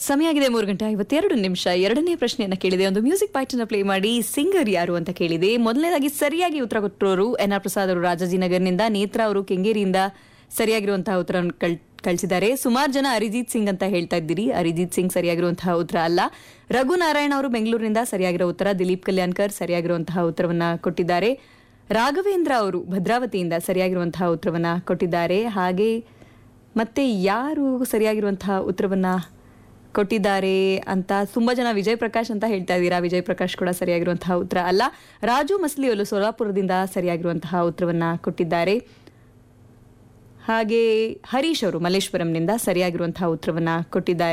ಸಮಯ ಆಗಿದೆ ಮೂರು ಗಂಟೆ ಐವತ್ತೆರಡು ನಿಮಿಷ ಎರಡನೇ ಪ್ರಶ್ನೆಯನ್ನ ಕೇಳಿದೆ ಒಂದು ಮ್ಯೂಸಿಕ್ ಪಾರ್ಟಿನ ಪ್ಲೇ ಮಾಡಿ ಸಿಂಗರ್ ಯಾರು ಅಂತ ಕೇಳಿದೆ ಮೊದಲನೇದಾಗಿ ಸರಿಯಾಗಿ ಉತ್ತರ ಕೊಟ್ಟವರು ಎನ್ ಆರ್ ಪ್ರಸಾದ್ ಅವರು ರಾಜಾಜಿನಗರ್ನಿಂದ ನೇತ್ರ ಅವರು ಕೆಂಗೇರಿಯಿಂದ ಸರಿಯಾಗಿರುವಂತಹ ಉತ್ತರ ಕಳಿಸಿದ್ದಾರೆ ಸುಮಾರು ಜನ ಅರಿಜಿತ್ ಸಿಂಗ್ ಅಂತ ಹೇಳ್ತಾ ಇದ್ದೀರಿ ಅರಿಜಿತ್ ಸಿಂಗ್ ಸರಿಯಾಗಿರುವಂತಹ ಉತ್ತರ ಅಲ್ಲ ರಘುನಾರಾಯಣ ಅವರು ಬೆಂಗಳೂರಿನಿಂದ ಸರಿಯಾಗಿರೋ ಉತ್ತರ ದಿಲೀಪ್ ಕಲ್ಯಾಣ್ಕರ್ ಸರಿಯಾಗಿರುವಂತಹ ಉತ್ತರವನ್ನ ಕೊಟ್ಟಿದ್ದಾರೆ ರಾಘವೇಂದ್ರ ಅವರು ಭದ್ರಾವತಿಯಿಂದ ಸರಿಯಾಗಿರುವಂತಹ ಉತ್ತರವನ್ನ ಕೊಟ್ಟಿದ್ದಾರೆ ಹಾಗೆ ಮತ್ತೆ ಯಾರು ಸರಿಯಾಗಿರುವಂತಹ ಉತ್ತರವನ್ನ ಕೊಟ್ಟಿದ್ದಾರೆ ಅಂತ ತುಂಬಾ ಜನ ವಿಜಯ್ ಪ್ರಕಾಶ್ ಅಂತ ಹೇಳ್ತಾ ಇದ್ದೀರಾ ವಿಜಯ್ ಪ್ರಕಾಶ್ ಕೂಡ ಸರಿಯಾಗಿರುವಂತಹ ಉತ್ತರ ಅಲ್ಲ ರಾಜು ಮಸ್ಲಿಯಲು ಸೋಲಾಪುರದಿಂದ ಸರಿಯಾಗಿರುವಂತಹ ಉತ್ತರವನ್ನ ಕೊಟ್ಟಿದ್ದಾರೆ ಹಾಗೆ ಹರೀಶ್ ಅವರು ಮಲ್ಲೇಶ್ವರಂನಿಂದ ಸರಿಯಾಗಿರುವಂತಹ ಉತ್ತರವನ್ನ ಕೊಟ್ಟಿದ್ದಾರೆ